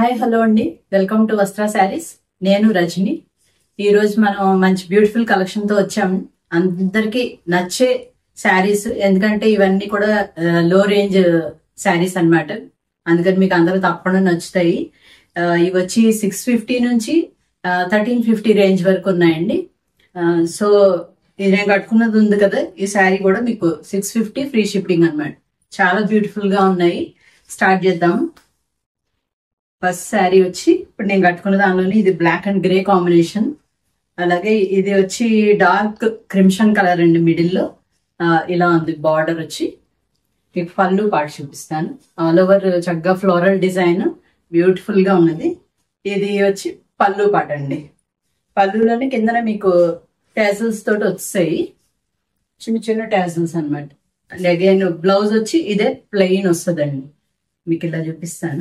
Hi hello అండి welcome to Vastra saris నేను రజని ఈ రోజు మనం మంచి బ్యూటిఫుల్ కలెక్షన్ తో వచ్చాము అందరికి నచ్చే శారీస్ ఎందుకంటే ఇవన్నీ కూడా లో రేంజ్ శారీస్ అన్నమాట అందుకని మీకు అందరూ తప్పకుండా నచ్చుతాయి ఆ, ఇవి వచ్చి సిక్స్ ఫిఫ్టీ నుంచి థర్టీన్ ఫిఫ్టీ రేంజ్ వరకు ఉన్నాయండి ఆ, సో ఇది నేను కట్టుకున్నది ఉంది కదా ఈ శారీ కూడా మీకు సిక్స్ ఫిఫ్టీ ఫ్రీ షిప్పింగ్ అన్నమాట చాలా బ్యూటిఫుల్ గా ఉన్నాయి స్టార్ట్ చేద్దాము ఫస్ట్ శారీ వచ్చి ఇప్పుడు నేను కట్టుకున్న దానిలోని ఇది బ్లాక్ అండ్ గ్రే కాంబినేషన్ అలాగే ఇది వచ్చి డార్క్ క్రిమ్షన్ కలర్ అండి మిడిల్ లో ఆ, ఇలా ఉంది బార్డర్ వచ్చి మీకు పళ్ళు పాటు చూపిస్తాను ఆల్ ఓవర్ చక్కగా ఫ్లోరల్ డిజైన్ బ్యూటిఫుల్ గా ఉన్నది ఇది వచ్చి పళ్ళు పాట అండి పళ్ళులోని కిందన మీకు టాజిల్స్ తోటి వస్తాయి చిన్న చిన్న టాజిల్స్ అనమాట అగైన్ బ్లౌజ్ వచ్చి ఇదే ప్లెయిన్ వస్తుందండి మీకు ఇలా చూపిస్తాను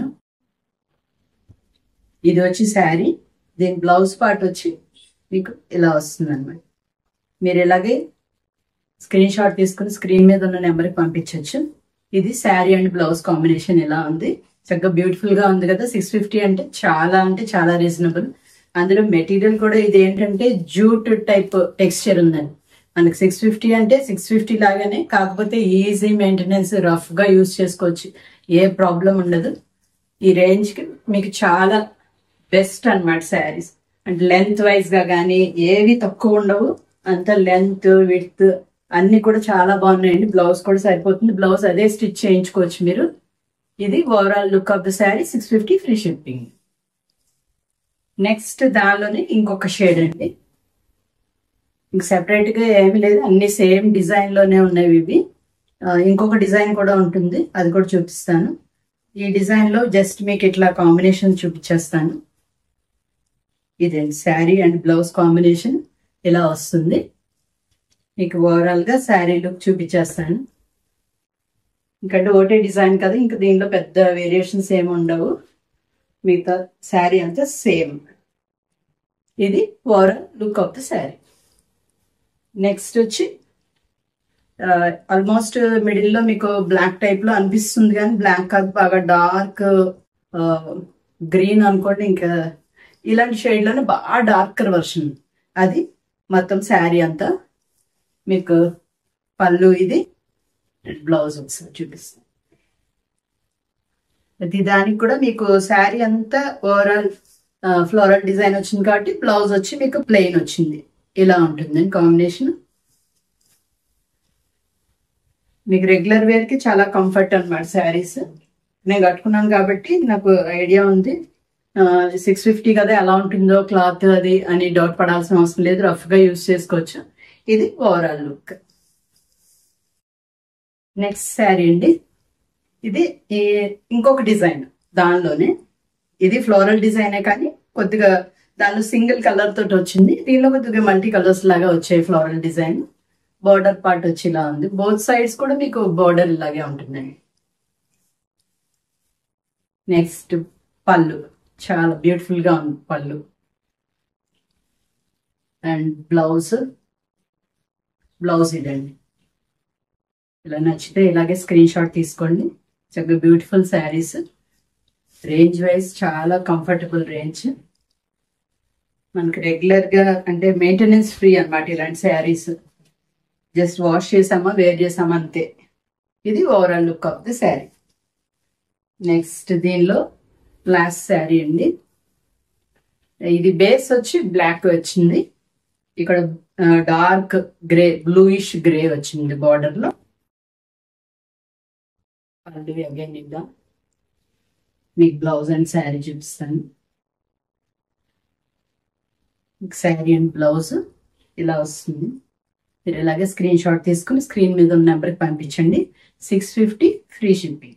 ఇది వచ్చి శారీ దీని బ్లౌజ్ పార్ట్ వచ్చి మీకు ఇలా వస్తుంది అనమాట మీరు ఇలాగే స్క్రీన్ షాట్ తీసుకుని స్క్రీన్ మీద ఉన్న నెంబర్కి పంపించవచ్చు ఇది శారీ అండ్ బ్లౌజ్ కాంబినేషన్ ఇలా ఉంది చక్కగా బ్యూటిఫుల్ గా ఉంది కదా సిక్స్ ఫిఫ్టీ అంటే చాలా అంటే చాలా రీజనబుల్ అందులో మెటీరియల్ కూడా ఇది ఏంటంటే జూట్ టైప్ టెక్స్చర్ ఉందండి మనకి సిక్స్ ఫిఫ్టీ అంటే సిక్స్ ఫిఫ్టీ లాగానే కాకపోతే ఈజీ మెయింటెనెన్స్ రఫ్ గా యూజ్ చేసుకోవచ్చు ఏ ప్రాబ్లం ఉండదు ఈ రేంజ్ కి మీకు చాలా బెస్ట్ అన్నమాట శారీస్ అంటే లెంత్ వైజ్ గా కానీ ఏవి తక్కువ ఉండవు అంత లెంత్ విడ్త్ అన్ని కూడా చాలా బాగున్నాయండి బ్లౌజ్ కూడా సరిపోతుంది బ్లౌజ్ అదే స్టిచ్ చేయించుకోవచ్చు మీరు ఇది overall look of the sari six fifty free shipping next దానిలోనే ఇంకొక షేడ్ అండి ఇంక సెపరేట్ గా ఏమీ లేదు అన్ని సేమ్ డిజైన్ లోనే ఉన్నాయి ఇవి ఆ, ఇంకొక డిజైన్ కూడా ఉంటుంది అది కూడా చూపిస్తాను ఈ డిజైన్ లో జస్ట్ మీకు ఇట్లా కాంబినేషన్ చూపించేస్తాను ఇది శారీ అండ్ బ్లౌజ్ కాంబినేషన్ ఇలా వస్తుంది మీకు ఓవరాల్ గా శారీ లుక్ చూపించేస్తాను ఇంకంటే ఒకటే డిజైన్ కదా ఇంకా దీనిలో పెద్ద వేరియేషన్స్ ఏమి ఉండవు మిగతా శారీ అంతా సేమ్ ఇది overall look of the sari next వచ్చి ఆల్మోస్ట్ మిడిల్ లో మీకు బ్లాక్ టైప్ లో అనిపిస్తుంది కానీ బ్లాక్ కాదు బాగా డార్క్ గ్రీన్ అనుకోండి ఇంకా ఇలాంటి షేడ్ లోనే బాగా డార్కర్ వర్షన్ అది మొత్తం శారీ అంతా మీకు పళ్ళు ఇది బ్లౌజ్ ఒకసారి చూపిస్తాను ప్రతి దానికి కూడా మీకు శారీ అంతా ఓవరాల్ ఫ్లోరల్ డిజైన్ వచ్చింది కాబట్టి బ్లౌజ్ వచ్చి మీకు ప్లెయిన్ వచ్చింది ఇలా ఉంటుంది కాంబినేషన్ మీకు రెగ్యులర్ వేర్ కి చాలా కంఫర్ట్ అనమాట శారీస్ నేను కట్టుకున్నాను కాబట్టి నాకు ఐడియా ఉంది సిక్స్ ఫిఫ్టీ కదా ఎలా ఉంటుందో క్లాత్ అది అని డౌట్ పడాల్సిన అవసరం లేదు రఫ్ గా యూస్ చేసుకోవచ్చు ఇది ఓవరాల్ లుక్ నెక్స్ట్ శారీ అండి ఇది ఈ ఇంకొక డిజైన్ దానిలోనే ఇది ఫ్లోరల్ డిజైనే కానీ కొద్దిగా దానిలో సింగిల్ కలర్ తోటి వచ్చింది దీనిలో కొద్దిగా మల్టీ కలర్స్ లాగా వచ్చాయి ఫ్లోరల్ డిజైన్ బోర్డర్ పార్ట్ వచ్చి ఇలా ఉంది బోత్ సైడ్స్ కూడా మీకు బోర్డర్ ఇలాగే ఉంటుందండి నెక్స్ట్ పళ్ళు చాలా బ్యూటిఫుల్ గా ఉంది పళ్ళు అండ్ బ్లౌజ్ బ్లౌజ్ ఇదండి ఇలా నచ్చితే ఇలాగే స్క్రీన్ షాట్ తీసుకోండి చక్కగా బ్యూటిఫుల్ శారీస్ రేంజ్ వైజ్ చాలా కంఫర్టబుల్ రేంజ్ మనకి రెగ్యులర్ గా అంటే మెయింటెనెన్స్ ఫ్రీ అన్నమాట ఇలాంటి శారీస్ జస్ట్ వాష్ చేసామా వేర్ చేసామా అంతే ఇది overall look of the sari next దీనిలో లాస్ట్ శారీ అండి ఇది బేస్ వచ్చి బ్లాక్ వచ్చింది ఇక్కడ డార్క్ గ్రే బ్లూయిష్ గ్రే వచ్చింది బార్డర్ లో పళ్ళు అగైన్ ఇద్దాం మీకు బ్లౌజ్ అండ్ శారీ చూపిస్తాను శారీ అండ్ బ్లౌజ్ ఇలా వస్తుంది మీరు ఇలాగే స్క్రీన్ షాట్ తీసుకుని స్క్రీన్ మీద ఉన్న నెంబర్కి పంపించండి six fifty free shipping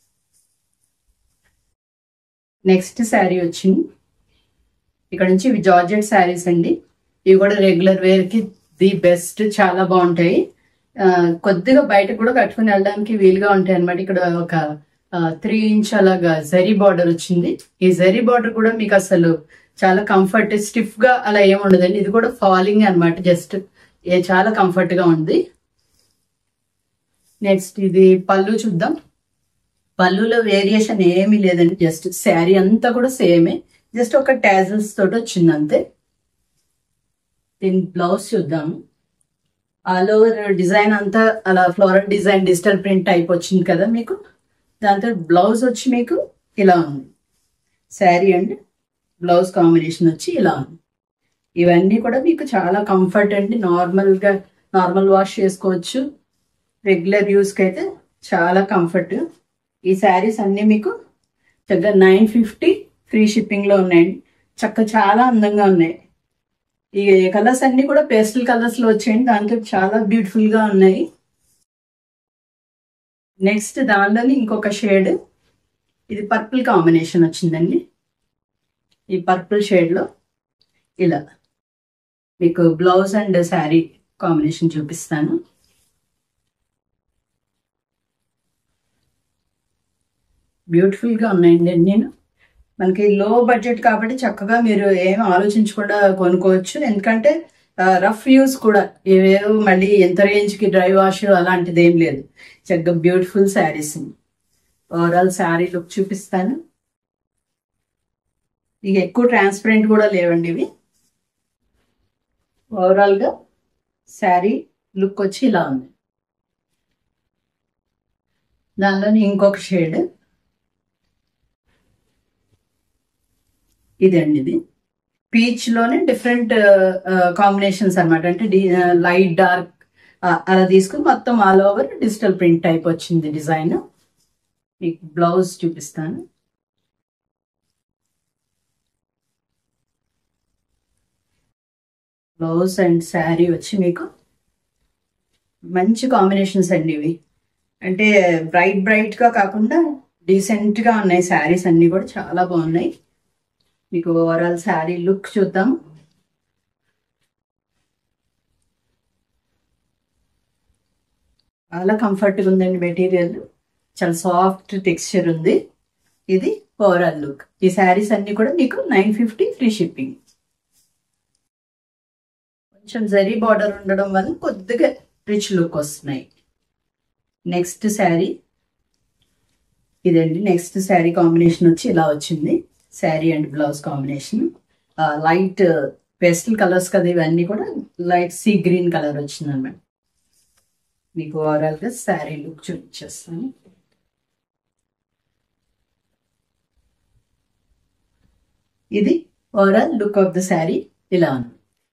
next sari వచ్చింది ఇక్కడ నుంచి ఇవి జార్జెట్ శారీస్ అండి ఇవి కూడా రెగ్యులర్ వేర్ కి ది బెస్ట్ చాలా బాగుంటాయి ఆ, కొద్దిగా బయట కూడా కట్టుకుని వెళ్ళడానికి వీలుగా ఉంటాయి అనమాట ఇక్కడ ఒక త్రీ ఇంచ్ అలాగా జరీ బార్డర్ వచ్చింది ఈ జరీ బార్డర్ కూడా మీకు అసలు చాలా కంఫర్ట్ స్టిఫ్ గా అలా ఏమి ఉండదండి ఇది కూడా ఫాలింగ్ అన్నమాట జస్ట్ ఏ చాలా కంఫర్ట్ గా ఉంది నెక్స్ట్ ఇది పళ్ళు చూద్దాం పళ్ళులో వేరియేషన్ ఏమీ లేదండి జస్ట్ శారీ అంతా కూడా సేమే జస్ట్ ఒక టాజల్స్ తోటి వచ్చింది అంతే దీని బ్లౌజ్ చూద్దాము ఆల్ ఓవర్ డిజైన్ అంతా అలా floral design digital print type వచ్చింది కదా మీకు దాంతో బ్లౌజ్ వచ్చి మీకు ఇలా ఉంది శారీ అండ్ బ్లౌజ్ కాంబినేషన్ వచ్చి ఇలా ఉంది ఇవన్నీ కూడా మీకు చాలా కంఫర్ట్ అండి నార్మల్గా నార్మల్ వాష్ చేసుకోవచ్చు రెగ్యులర్ యూస్కి అయితే చాలా కంఫర్ట్ ఈ శారీస్ అన్నీ మీకు చక్కగా నైన్ ఫిఫ్టీ ఫ్రీ షిప్పింగ్లో ఉన్నాయండి చక్క చాలా అందంగా ఉన్నాయి ఈ కలర్స్ అన్నీ కూడా పేస్టల్ కలర్స్లో వచ్చాయండి దాంతో చాలా బ్యూటిఫుల్గా ఉన్నాయి నెక్స్ట్ దానిలోని ఇంకొక షేడ్ ఇది పర్పుల్ కాంబినేషన్ వచ్చిందండి ఈ పర్పుల్ షేడ్లో ఇలా మీకు బ్లౌజ్ అండ్ శారీ కాంబినేషన్ చూపిస్తాను బ్యూటిఫుల్గా ఉన్నాయండి నేను మనకి లో బడ్జెట్ కాబట్టి చక్కగా మీరు ఏం ఆలోచించకుండా కొనుక్కోవచ్చు ఎందుకంటే రఫ్ యూస్ కూడా ఏవేవో మళ్ళీ ఎంత రేంజ్కి డ్రై వాష్ అలాంటిది ఏం లేదు చక్కగా beautiful saris overall sari look చూపిస్తాను ఇక ఎక్కువ ట్రాన్స్పరెంట్ కూడా లేవండి ఇవి ఓవరాల్గా శారీ లుక్ వచ్చి ఇలా ఉంది దానిలోని ఇంకొక షేడ్ ఇదండి ఇది పీచ్ లోనే డిఫరెంట్ కాంబినేషన్స్ అనమాట అంటే లైట్ డార్క్ అలా తీసుకుని మొత్తం all over digital print type వచ్చింది డిజైన్ మీకు బ్లౌజ్ చూపిస్తాను బ్లౌజ్ అండ్ శారీ వచ్చి మీకు మంచి కాంబినేషన్స్ అండి ఇవి అంటే బ్రైట్ బ్రైట్ గా కాకుండా డీసెంట్ గా ఉన్నాయి శారీస్ అన్ని కూడా చాలా బాగున్నాయి మీకు ఓవరాల్ శారీ లుక్ చూద్దాం చాలా కంఫర్ట్గా ఉందండి మెటీరియల్ చాలా సాఫ్ట్ టెక్స్చర్ ఉంది ఇది ఓవరాల్ లుక్ ఈ శారీస్ అన్ని కూడా మీకు నైన్ ఫిఫ్టీ ఫ్రీ షిప్పింగ్ కొంచెం జరీ బార్డర్ ఉండడం వల్ల కొద్దిగా రిచ్ లుక్ వస్తున్నాయి నెక్స్ట్ శారీ ఇదండి నెక్స్ట్ శారీ కాంబినేషన్ వచ్చి ఇలా వచ్చింది sari and blouse combination light pastel colours కదా ఇవన్నీ కూడా లైట్ సీ గ్రీన్ కలర్ వచ్చింది అనమాట మీకు ఓవరాల్గా శారీ లుక్ చూపించేస్తాను ఇది overall look of the sari ఇలా ఉంది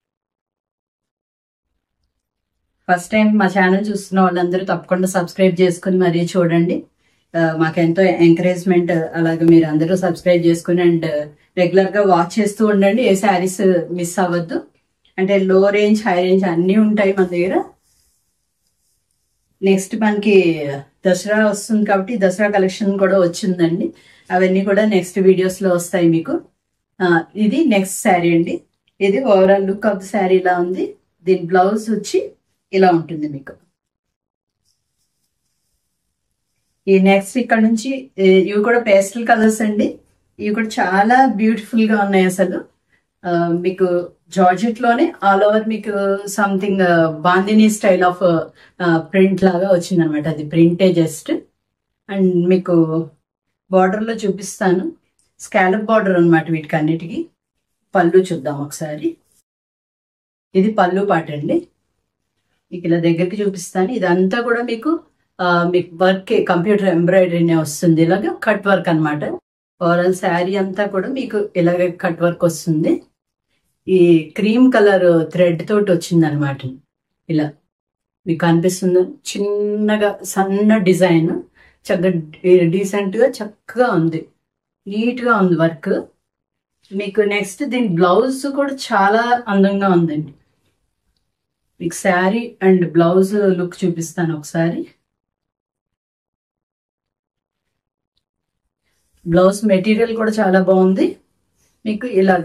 ఫస్ట్ టైం మా ఛానల్ చూస్తున్న వాళ్ళందరూ తప్పకుండా సబ్స్క్రైబ్ చేసుకుని మరీ చూడండి మాకెంతో ఎంకరేజ్మెంట్ అలాగే మీరు అందరూ సబ్స్క్రైబ్ చేసుకుని అండ్ రెగ్యులర్ గా వాచ్ చేస్తూ ఉండండి ఏ శారీస్ మిస్ అవ్వద్దు అంటే లో రేంజ్ హై రేంజ్ అన్నీ ఉంటాయి మన దగ్గర నెక్స్ట్ మనకి దసరా వస్తుంది కాబట్టి దసరా కలెక్షన్ కూడా వచ్చిందండి అవన్నీ కూడా నెక్స్ట్ వీడియోస్ లో వస్తాయి మీకు ఇది నెక్స్ట్ శారీ అండి ఇది overall look of the sari ఇలా ఉంది దీని బ్లౌజ్ వచ్చి ఇలా ఉంటుంది మీకు ఈ నెక్స్ట్ ఇక్కడ నుంచి ఇవి కూడా పేస్టల్ కలర్స్ అండి ఇవి కూడా చాలా బ్యూటిఫుల్ గా ఉన్నాయి అసలు మీకు జార్జెట్ లోనే ఆల్ ఓవర్ మీకు something bandhani style of print లాగా వచ్చింది అనమాట అది ప్రింటే జస్ట్ అండ్ మీకు బార్డర్ లో చూపిస్తాను స్కాలప్ బార్డర్ అనమాట వీటికి అన్నిటికీ పళ్ళు చూద్దాం ఒకసారి ఇది పళ్ళు పాట అండి మీకు ఇలా దగ్గరికి చూపిస్తాను ఇదంతా కూడా మీకు మీకు వర్క్ కంప్యూటర్ ఎంబ్రాయిడరీనే వస్తుంది ఇలాగ కట్ వర్క్ అనమాట ఓవరాల్ శారీ అంతా కూడా మీకు ఇలాగ కట్ వర్క్ వస్తుంది ఈ క్రీమ్ కలర్ థ్రెడ్ తోటి వచ్చింది అనమాట ఇలా మీకు అనిపిస్తుంది చిన్నగా సన్న డిజైన్ చక్కగా డీసెంట్ గా చక్కగా ఉంది నీట్ గా ఉంది వర్క్ మీకు నెక్స్ట్ దీని బ్లౌజ్ కూడా చాలా అందంగా ఉందండి మీకు శారీ అండ్ బ్లౌజ్ లుక్ చూపిస్తాను ఒకసారి బ్లౌజ్ మెటీరియల్ కూడా చాలా బాగుంది మీకు ఇలాగ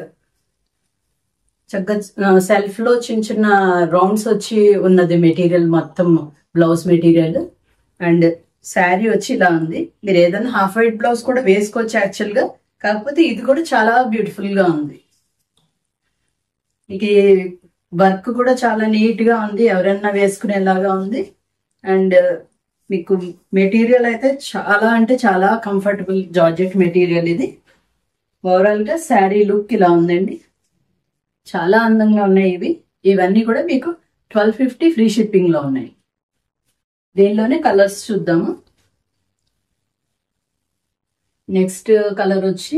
చక్కగా సెల్ఫ్ లో చిన్న చిన్న రౌండ్స్ వచ్చి ఉన్నది మెటీరియల్ మొత్తం బ్లౌజ్ మెటీరియల్ అండ్ శారీ వచ్చి ఇలా ఉంది మీరు ఏదైనా హాఫ్ వైట్ బ్లౌజ్ కూడా వేసుకోవచ్చు యాక్చువల్ గా కాకపోతే ఇది కూడా చాలా బ్యూటిఫుల్ గా ఉంది మీకు వర్క్ కూడా చాలా నీట్ గా ఉంది ఎవరైనా వేసుకునేలాగా ఉంది అండ్ మీకు మెటీరియల్ అయితే చాలా అంటే చాలా కంఫర్టబుల్ జార్జెట్ మెటీరియల్ ఇది ఓవరాల్ గా శారీ లుక్ ఇలా ఉందండి చాలా అందంగా ఉన్నాయి ఇవి ఇవన్నీ కూడా మీకు ట్వెల్వ్ ఫిఫ్టీ ఫ్రీ షిప్పింగ్ లో ఉన్నాయి దీనిలోనే కలర్స్ చూద్దాము నెక్స్ట్ కలర్ వచ్చి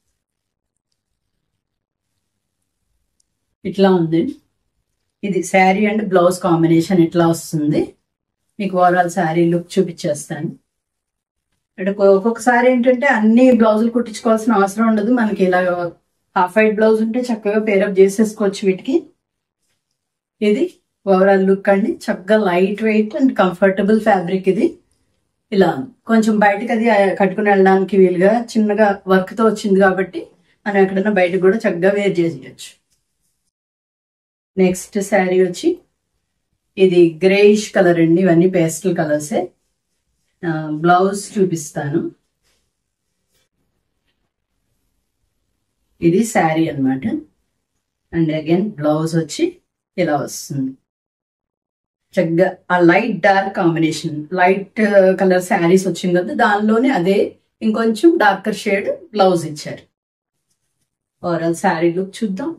ఇట్లా ఉంది ఇది శారీ అండ్ బ్లౌజ్ కాంబినేషన్ ఇట్లా వస్తుంది మీకు ఓవరాల్ శారీ లుక్ చూపించేస్తాను అంటే ఒక్కొ- ఒక్కొక్కసారి ఏంటంటే అన్ని బ్లౌజులు కుట్టించుకోవాల్సిన అవసరం ఉండదు మనకి ఇలా హాఫ్ వైట్ బ్లౌజ్ ఉంటే చక్కగా పేరప్ చేసేసుకోవచ్చు వీటికి ఇది ఓవరాల్ లుక్ అండి చక్కగా lightweight and comfortable fabric ఇది ఇలా ఉంది. కొంచెం బయటకు అది ఆ, కట్టుకుని వెళ్ళడానికి వీలుగా చిన్నగా వర్క్ తో వచ్చింది కాబట్టి మనం ఎక్కడైనా బయటకు కూడా చక్కగా వేర్ చేసేయచ్చు నెక్స్ట్ శారీ వచ్చి ఇది గ్రేయిష్ కలర్ అండి ఇవన్నీ పేస్టల్ కలర్సే బ్లౌజ్ చూపిస్తాను ఇది శారీ అన్నమాట అండ్ అగైన్ బ్లౌజ్ వచ్చి ఇలా వస్తుంది చక్కగా ఆ light dark combination light colour saris వచ్చింది కదా దానిలోనే అదే ఇంకొంచెం డార్కర్ షేడ్ బ్లౌజ్ ఇచ్చారు ఓవరాల్ శారీ లుక్ చూద్దాం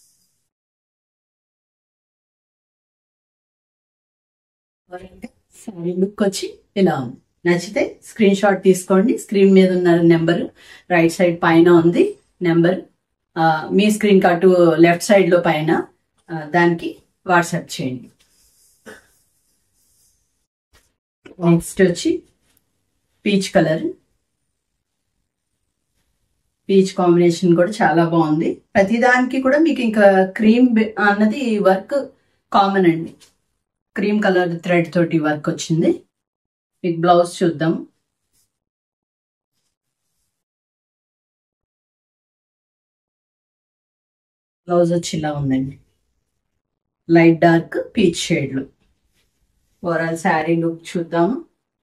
శారీ లుక్ వచ్చి ఇలా ఉంది నచ్చితే స్క్రీన్ షాట్ తీసుకోండి స్క్రీన్ మీద ఉన్న నెంబర్ రైట్ సైడ్ పైన ఉంది నెంబర్ మీ స్క్రీన్ కార్డు లెఫ్ట్ సైడ్ లో పైన ఆ, దానికి వాట్సాప్ చేయండి నెక్స్ట్ వచ్చి పీచ్ కలర్ పీచ్ కాంబినేషన్ కూడా చాలా బాగుంది ప్రతిదానికి కూడా మీకు ఇంకా క్రీమ్ అన్నది వర్క్ కామన్ అండి క్రీమ్ కలర్ థ్రెడ్ తోటి వర్క్ వచ్చింది మీకు బ్లౌజ్ చూద్దాం బ్లౌజ్ వచ్చి ఇలా ఉందండి లైట్ డార్క్ పీచ్ షేడ్లు ఓవరాల్ శారీ లుక్ చూద్దాము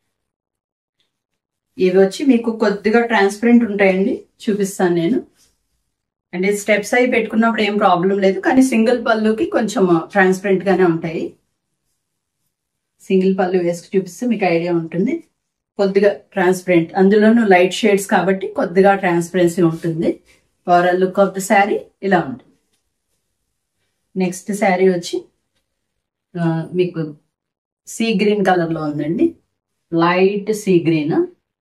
ఇవి వచ్చి మీకు కొద్దిగా ట్రాన్స్పరెంట్ ఉంటాయండి చూపిస్తాను నేను అంటే స్టెప్స్ అయి పెట్టుకున్నప్పుడు ఏం ప్రాబ్లం లేదు కానీ సింగిల్ పళ్ళుకి కొంచెం ట్రాన్స్పరెంట్ గానే ఉంటాయి సింగిల్ పళ్ళు వేసుకు చూపిస్తే మీకు ఐడియా ఉంటుంది కొద్దిగా ట్రాన్స్పరెంట్ అందులోనూ లైట్ షేడ్స్ కాబట్టి కొద్దిగా ట్రాన్స్పరెన్సీ ఉంటుంది overall look of the sari ఇలా ఉంటుంది నెక్స్ట్ శారీ వచ్చి ఆ, మీకు సీ గ్రీన్ కలర్ లో ఉందండి లైట్ సీ గ్రీన్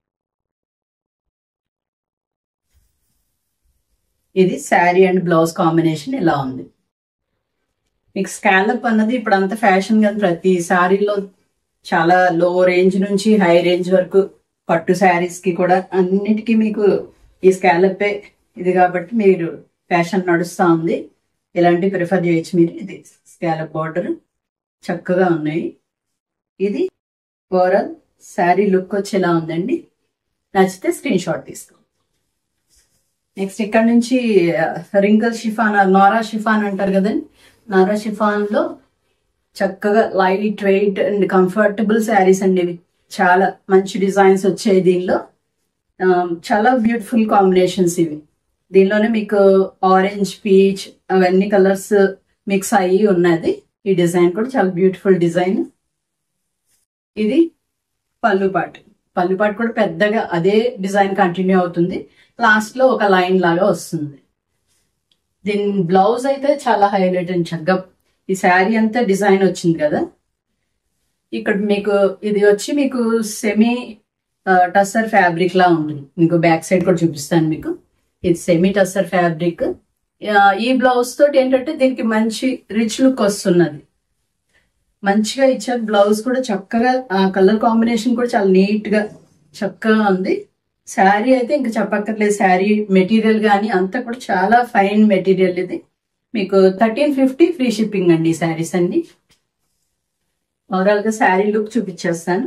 ఇది శారీ అండ్ బ్లౌజ్ కాంబినేషన్ ఇలా ఉంది మీకు స్కాలప్ అన్నది ఇప్పుడు అంత ఫ్యాషన్ కదా ప్రతి శారీలో చాలా లో రేంజ్ నుంచి హై రేంజ్ వరకు పట్టు శారీస్ కి కూడా అన్నిటికీ మీకు ఈ స్కాలప్పే ఇది కాబట్టి మీరు ఫ్యాషన్ నడుస్తూ ఉంది ఇలాంటి ప్రిఫర్ చేయొచ్చు మీరు ఇది స్కాలప్ బార్డర్ చక్కగా ఉన్నాయి ఇది ఓవరాల్ శారీ లుక్ వచ్చి ఎలా ఉందండి నచ్చితే స్క్రీన్ షాట్ తీసుకో నెక్స్ట్ ఇక్కడ నుంచి రింకల్ షిఫాన్ నారా షిఫాన్ అంటారు కదండి నారా షిఫాన్ లో చక్కగా lightweight and comfortable saris అండి ఇవి చాలా మంచి డిజైన్స్ వచ్చాయి దీనిలో ఆ, చాలా బ్యూటిఫుల్ కాంబినేషన్స్ ఇవి దీనిలోనే మీకు ఆరెంజ్ పీచ్ అవన్నీ కలర్స్ మిక్స్ అయ్యి ఉన్నది ఈ డిజైన్ కూడా చాలా బ్యూటిఫుల్ డిజైన్ ఇది పళ్ళు పాటు పళ్ళు పాటు కూడా పెద్దగా అదే డిజైన్ కంటిన్యూ అవుతుంది లాస్ట్ లో ఒక లైన్ లాగా వస్తుంది దీని బ్లౌజ్ అయితే చాలా హైలైట్ అండ్ చక్కగా ఈ శారీ అంతా డిజైన్ వచ్చింది కదా ఇక్కడ మీకు ఇది వచ్చి మీకు సెమీ టస్సర్ ఫ్యాబ్రిక్ లా ఉంటుంది మీకు బ్యాక్ సైడ్ కూడా చూపిస్తాను మీకు ఇది సెమీ టస్సర్ ఫ్యాబ్రిక్ ఈ బ్లౌజ్ తోటి ఏంటంటే దీనికి మంచి రిచ్ లుక్ వస్తున్నది మంచిగా ఇచ్చారు బ్లౌజ్ కూడా చక్కగా ఆ కలర్ కాంబినేషన్ కూడా చాలా నీట్ గా చక్కగా ఉంది శారీ అయితే ఇంకా చెప్పక్కర్లేదు శారీ మెటీరియల్ కానీ అంతా కూడా చాలా ఫైన్ మెటీరియల్ ఇది మీకు థర్టీన్ ఫిఫ్టీ ఫ్రీ షిప్పింగ్ అండి ఈ శారీస్ అన్ని ఓవరాల్ గా శారీ లుక్ చూపించేస్తాను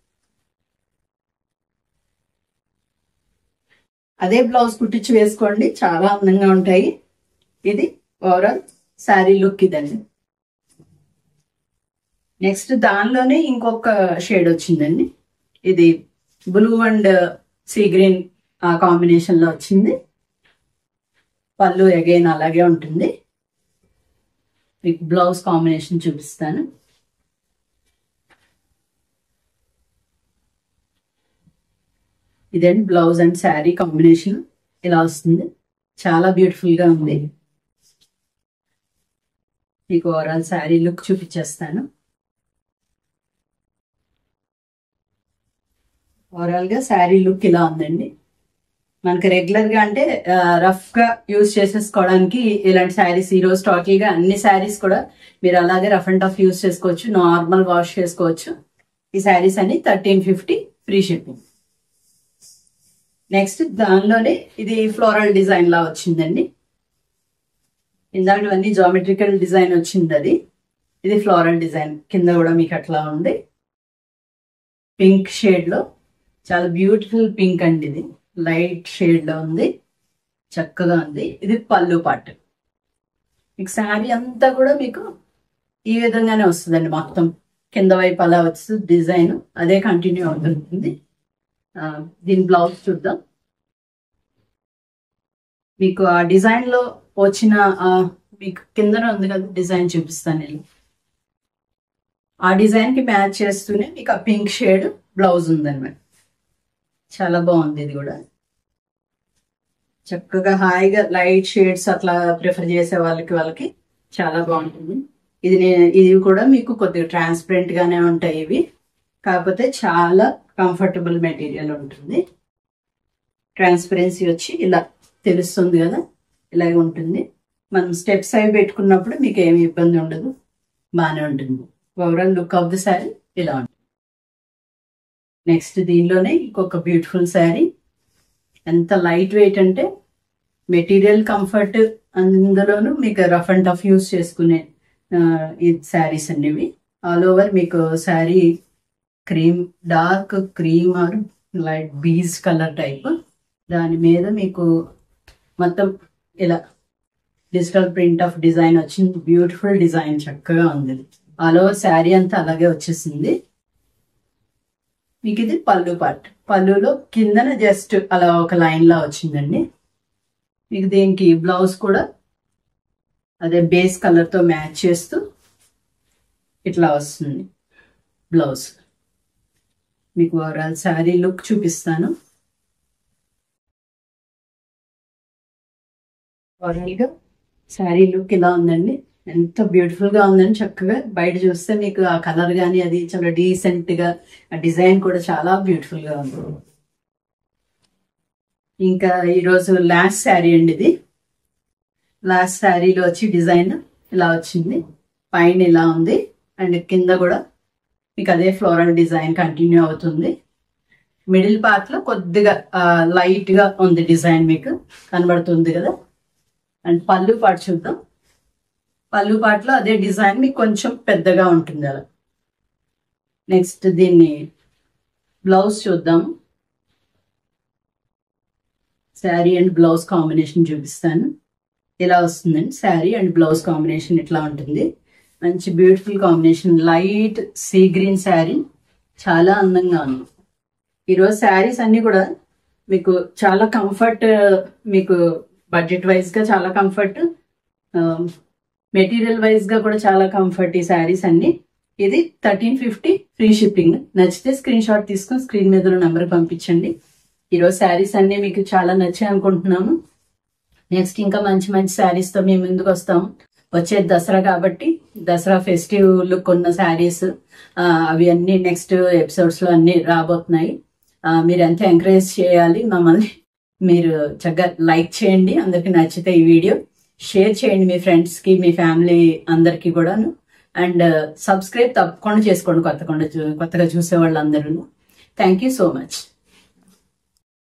అదే బ్లౌజ్ కుట్టించి వేసుకోండి చాలా అందంగా ఉంటాయి ఇది ఓవరాల్ శారీ లుక్ ఇదండి నెక్స్ట్ దానిలోనే ఇంకొక షేడ్ వచ్చిందండి ఇది బ్లూ అండ్ సీ గ్రీన్ ఆ కాంబినేషన్ లో వచ్చింది పళ్ళు అగైన్ అలాగే ఉంటుంది మీకు బ్లౌజ్ కాంబినేషన్ చూపిస్తాను ఇదండి బ్లౌజ్ అండ్ శారీ కాంబినేషన్ ఇలా వస్తుంది చాలా బ్యూటిఫుల్ గా ఉంది మీకు ఓవరాల్ శారీ లుక్ చూపించేస్తాను ఓవరాల్ గా శారీ లుక్ ఇలా ఉందండి మనకి రెగ్యులర్ గా అంటే రఫ్ గా యూజ్ చేసేసుకోవడానికి ఇలాంటి శారీస్ ఈ రోజు టోటల్ గా అన్ని శారీస్ కూడా మీరు అలాగే రఫ్ అండ్ టఫ్ యూజ్ చేసుకోవచ్చు నార్మల్ వాష్ చేసుకోవచ్చు ఈ శారీస్ అన్ని thirteen fifty free shipping next దానిలోనే ఇది ఫ్లోరల్ డిజైన్ లా వచ్చిందండి ఇందాకవన్నీ జామెట్రికల్ డిజైన్ వచ్చింది అది ఇది ఫ్లోరల్ డిజైన్ కింద కూడా మీకు అట్లా ఉంది పింక్ షేడ్ లో చాలా బ్యూటిఫుల్ పింక్ అండి ఇది లైట్ షేడ్ లో ఉంది చక్కగా ఉంది ఇది పళ్ళు పాటు మీకు శారీ అంతా కూడా మీకు ఈ విధంగానే వస్తుందండి మొత్తం కింద వైపు అలా వస్తుంది డిజైన్ అదే కంటిన్యూ అవుతుంది ఆ, దీని బ్లౌజ్ చూద్దాం మీకు ఆ డిజైన్ లో వచ్చిన ఆ, మీకు కిందన ఉంది కదా డిజైన్ చూపిస్తాను నేను ఆ డిజైన్ కి మ్యాచ్ చేస్తూనే మీకు ఆ పింక్ షేడ్ బ్లౌజ్ ఉందన్నమాట చాలా బాగుంది ఇది కూడా చక్కగా హాయిగా లైట్ షేడ్స్ అట్లా ప్రిఫర్ చేసే వాళ్ళకి వాళ్ళకి చాలా బాగుంటుంది ఇది నే- ఇది కూడా మీకు కొద్దిగా ట్రాన్స్పరెంట్ గానే ఉంటాయి ఇవి కాకపోతే చాలా కంఫర్టబుల్ మెటీరియల్ ఉంటుంది ట్రాన్స్పరెన్సీ వచ్చి ఇలా తెలుస్తుంది కదా ఇలాగే ఉంటుంది మనం స్టెప్స్ అవి పెట్టుకున్నప్పుడు మీకు ఏమి ఇబ్బంది ఉండదు బాగానే ఉంటుంది overall look of the sari ఇలా ఉంటుంది నెక్స్ట్ దీనిలోనే ఇంకొక బ్యూటిఫుల్ శారీ ఎంత లైట్ వెయిట్ అంటే మెటీరియల్ కంఫర్ట్ అందులోనూ మీకు రఫ్ అండ్ టఫ్ యూస్ చేసుకునే ఆ, ఈ శారీస్ అనేవి ఆల్ ఓవర్ మీకు sari cream dark cream or light beige colour type దాని మీద మీకు మొత్తం ఇలా డిజిటల్ ప్రింట్ ఆఫ్ డిజైన్ వచ్చింది బ్యూటిఫుల్ డిజైన్ చక్కగా ఉంది ఆల్ ఓవర్ శారీ అంతా అలాగే వచ్చేసింది మీకు ఇది పళ్ళు పార్ట్ పళ్ళులో కిందన జస్ట్ అలా ఒక లైన్ లా వచ్చిందండి మీకు దీనికి బ్లౌజ్ కూడా అదే బేస్ కలర్ తో మ్యాచ్ చేస్తూ ఇట్లా వస్తుంది బ్లౌజ్ మీకు ఓవరాల్ శారీ లుక్ చూపిస్తాను ఓవరాల్ గా శారీ లుక్ ఇలా ఉందండి ఎంత బ్యూటిఫుల్ గా ఉందని చక్కగా బయట చూస్తే మీకు ఆ కలర్ గానీ అది చాలా డీసెంట్ గా ఆ డిజైన్ కూడా చాలా బ్యూటిఫుల్ గా ఉంది ఇంకా ఈరోజు లాస్ట్ శారీ అండి ఇది లాస్ట్ శారీలో వచ్చి డిజైన్ ఇలా వచ్చింది పైన ఇలా ఉంది అండ్ కింద కూడా మీకు అదే ఫ్లోరల్ డిజైన్ కంటిన్యూ అవుతుంది మిడిల్ పార్ట్ లో కొద్దిగా లైట్ గా ఉంది డిజైన్ మీకు కనబడుతుంది కదా అండ్ పళ్ళు పాటు చూద్దాం పళ్ళు పాటలో అదే డిజైన్ మీకు కొంచెం పెద్దగా ఉంటుంది అలా నెక్స్ట్ దీన్ని బ్లౌజ్ చూద్దాం శారీ అండ్ బ్లౌజ్ కాంబినేషన్ చూపిస్తాను ఇలా వస్తుందండి శారీ అండ్ బ్లౌజ్ కాంబినేషన్ ఇట్లా ఉంటుంది మంచి beautiful combination light sea green sari చాలా అందంగా ఉంది ఈరోజు శారీస్ అన్ని కూడా మీకు చాలా కంఫర్ట్ మీకు బడ్జెట్ వైజ్ గా చాలా కంఫర్ట్ మెటీరియల్ వైజ్ గా కూడా చాలా కంఫర్ట్ ఈ శారీస్ అన్ని ఇది థర్టీన్ ఫిఫ్టీ ఫ్రీ షిప్పింగ్ నచ్చితే స్క్రీన్ షాట్ తీసుకొని స్క్రీన్ మీద ఉన్న నెంబర్ పంపించండి ఈరోజు శారీస్ అన్ని మీకు చాలా నచ్చాయి అనుకుంటున్నాము నెక్స్ట్ ఇంకా మంచి మంచి శారీస్ తో మేము ముందుకు వస్తాం వచ్చే దసరా కాబట్టి దసరా ఫెస్టివ్ లుక్ ఉన్న శారీస్ అవి అన్ని నెక్స్ట్ ఎపిసోడ్స్ లో అన్ని రాబోతున్నాయి ఆ, మీరు ఎంత ఎంకరేజ్ చేయాలి మమ్మల్ని మీరు చక్కగా లైక్ చేయండి అందరికి నచ్చితే ఈ వీడియో షేర్ చేయండి మీ ఫ్రెండ్స్ కి మీ ఫ్యామిలీ అందరికి కూడాను అండ్ సబ్స్క్రైబ్ తప్పకుండా చేసుకోండి కొత్తగా కొత్తగా చూసే వాళ్ళందరూ థ్యాంక్ యూ సో మచ్